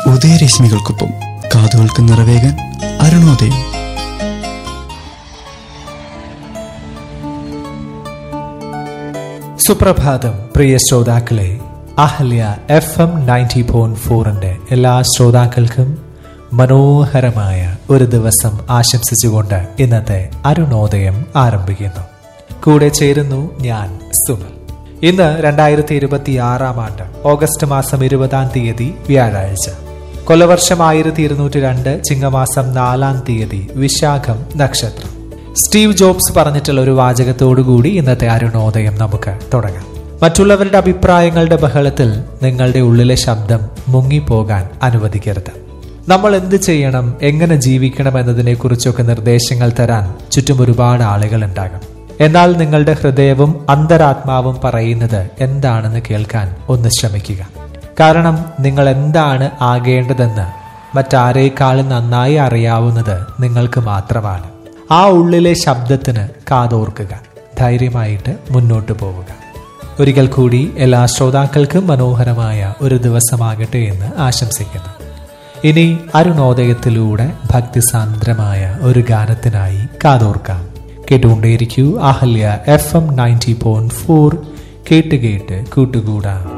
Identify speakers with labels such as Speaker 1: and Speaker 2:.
Speaker 1: ഉദയരശ്മികൾക്കൊപ്പം കാതുകൾക്ക് നിറവേകാൻ അരുണോദയം
Speaker 2: സുപ്രഭാതം പ്രിയ ശ്രോതാക്കളെ Ahalya F M ninety point ഫോറിന്റെ എല്ലാ ശ്രോതാക്കൾക്കും മനോഹരമായ ഒരു ദിവസം ആശംസിച്ചുകൊണ്ട് ഇന്നത്തെ അരുണോദയം ആരംഭിക്കുന്നു കൂടെ ചേരുന്നു ഞാൻ സുമൽ ഇന്ന് രണ്ടായിരത്തി ഇരുപത്തി ആറാം ആണ്ട് ഓഗസ്റ്റ് മാസം ഇരുപതാം തീയതി വ്യാഴാഴ്ച കൊല്ലവർഷം ആയിരത്തി ഇരുന്നൂറ്റി രണ്ട് ചിങ്ങമാസം നാലാം തീയതി വിശാഖം നക്ഷത്രം സ്റ്റീവ് ജോബ്സ് പറഞ്ഞിട്ടുള്ള ഒരു വാചകത്തോടുകൂടി ഇന്നത്തെ അരുണോദയം നമുക്ക് തുടങ്ങാം മറ്റുള്ളവരുടെ അഭിപ്രായങ്ങളുടെ ബഹളത്തിൽ നിങ്ങളുടെ ഉള്ളിലെ ശബ്ദം മുങ്ങിപ്പോകാൻ അനുവദിക്കരുത് നമ്മൾ എന്ത് ചെയ്യണം എങ്ങനെ ജീവിക്കണം എന്നതിനെ കുറിച്ചൊക്കെ നിർദ്ദേശങ്ങൾ തരാൻ ചുറ്റും ഒരുപാട് ആളുകൾ ഉണ്ടാകും എന്നാൽ നിങ്ങളുടെ ഹൃദയവും അന്തരാത്മാവും പറയുന്നത് എന്താണെന്ന് കേൾക്കാൻ ഒന്ന് ശ്രമിക്കുക കാരണം നിങ്ങൾ എന്താണ് ആകേണ്ടതെന്ന് മറ്റാരേക്കാളും നന്നായി അറിയാവുന്നത് നിങ്ങൾക്ക് മാത്രമാണ് ആ ഉള്ളിലെ ശബ്ദത്തിന് കാതോർക്കുക ധൈര്യമായിട്ട് മുന്നോട്ട് പോവുക ഒരിക്കൽ കൂടി എല്ലാ ശ്രോതാക്കൾക്കും മനോഹരമായ ഒരു ദിവസമാകട്ടെ എന്ന് ആശംസിക്കുന്നു ഇനി അരുണോദയത്തിലൂടെ ഭക്തിസാന്ദ്രമായ ഒരു ഗാനത്തിനായി കാതോർക്കാം കേട്ടുകൊണ്ടേയിരിക്കൂ Ahalya F M ninety point four കേട്ട് കേട്ട് കൂട്ടുകൂടാം